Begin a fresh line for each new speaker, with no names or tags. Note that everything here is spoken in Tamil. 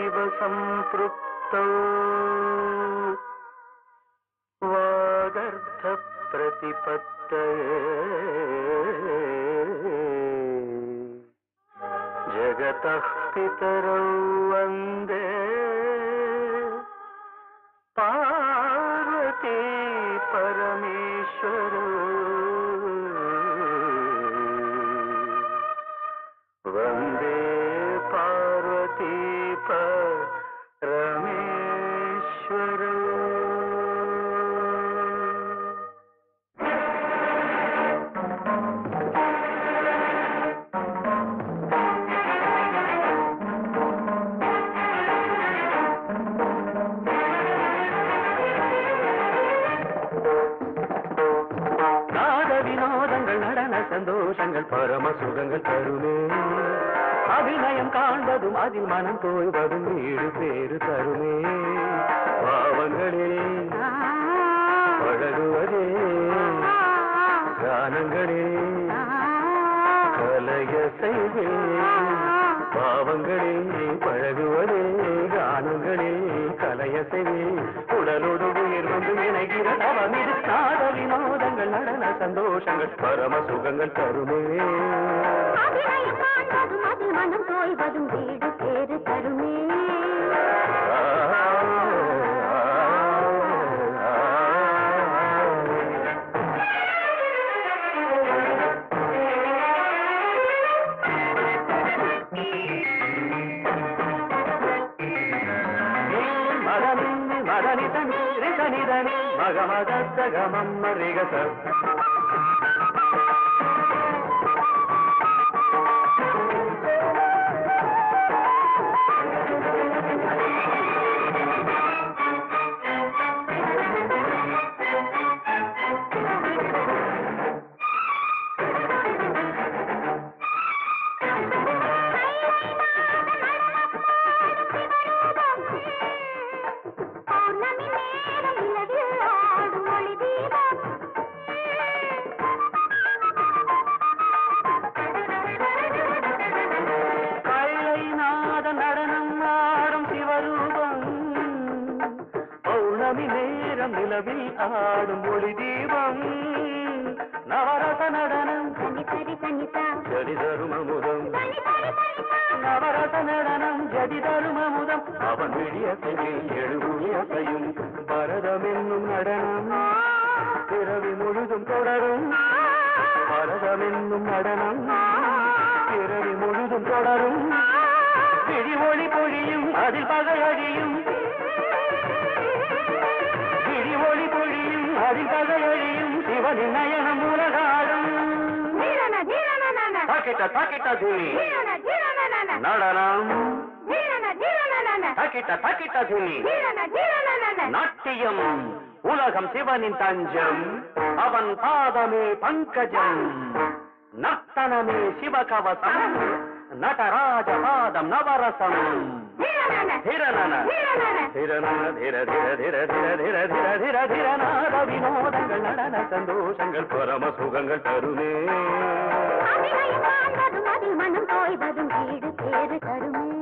शिव सम्पृक्तौ वागर्थप्रतिपत्तये जगतः पितरौ वन्दे पार्वती परमेश्वरौ वन्दे पार्वती परमेश्वरौ நாத வினோதங்கள் நடன சந்தோஷங்கள் பரம சுகங்கள் தருமே அபிநயம் காண்பதும் அதில் மனம் தோய்வதும் வீடு பேரு தருமே பாவங்களே பழகுவதே கானங்களே கலைய செய்வே பாவங்களே பழகுவதே கானங்களே கலைய செய்வே உடலோடு உயிர் வந்து இணைகிற தவம் இது நாட வினோதங்கள் நடன சந்தோஷங்கள் பரம சுகங்கள் தருமே
அபிநயம் காண்பதும் அதில் மனம் தோய்வதும் வீடு பேரு தருமே
ஆ, ஆ, மதனின்னி மதனிதனி ரிதனிதனி மகமதத்தகமம் ரிகச
பௌர்ணமி நேரம் நிலவில் ஆடும் ஒளி தீபம்
கைலை நாத நடனம் ஆடும் சிவரூபம் பௌர்ணமி நேரம் நிலவில் ஆடும் ஒளி தீபம் நவரச நடனம்
தனி தரி தனிதா
ஜடி தரும் அமுதம்
தனி தரி தனிதா
நவரச நடனம் ஜடி தரும் அமுதம் அவன் விழியத்தையில் எழுபுயத்தையும் பரதம் என்னும் நடனம் பிறவி முழுதும் தொடரும் பரதம் என்னும் நடனம் பிறவி முழுதும் தொடரும் விழி ஒளி பொழியும் அதில் பகையழியும் விழி ஒளி பொழியும் அதில் பகையழியும் சிவனின் நயனம் உலகாடும்
தீரன தீரன நன
தாக்கிட்ட தாக்கிட்ட துணி
தீரன தீரன நன
நடனம்
தீரன தீரன நன
தாக்கிட்ட தாக்கிட்ட துணி
தீரன தீரன நன
நாட்டியம் உலகம் சிவனின் தஞ்சம் அவன் பாதமே பங்கஜம் நர்த்தனமே சிவகவசம் நடராஜ பாதம் நவரசம்
தீரன
திரணன
தீரன
திரணன திர திர திர திர திர திர திர திரநாத வினோதங்கள் நடன சந்தோஷங்கள் பரம சுகங்கள் தருமே
அபிநயம் காண்பதும் அதில் மனம் தோய்வதும் வீடு பேரு தருமே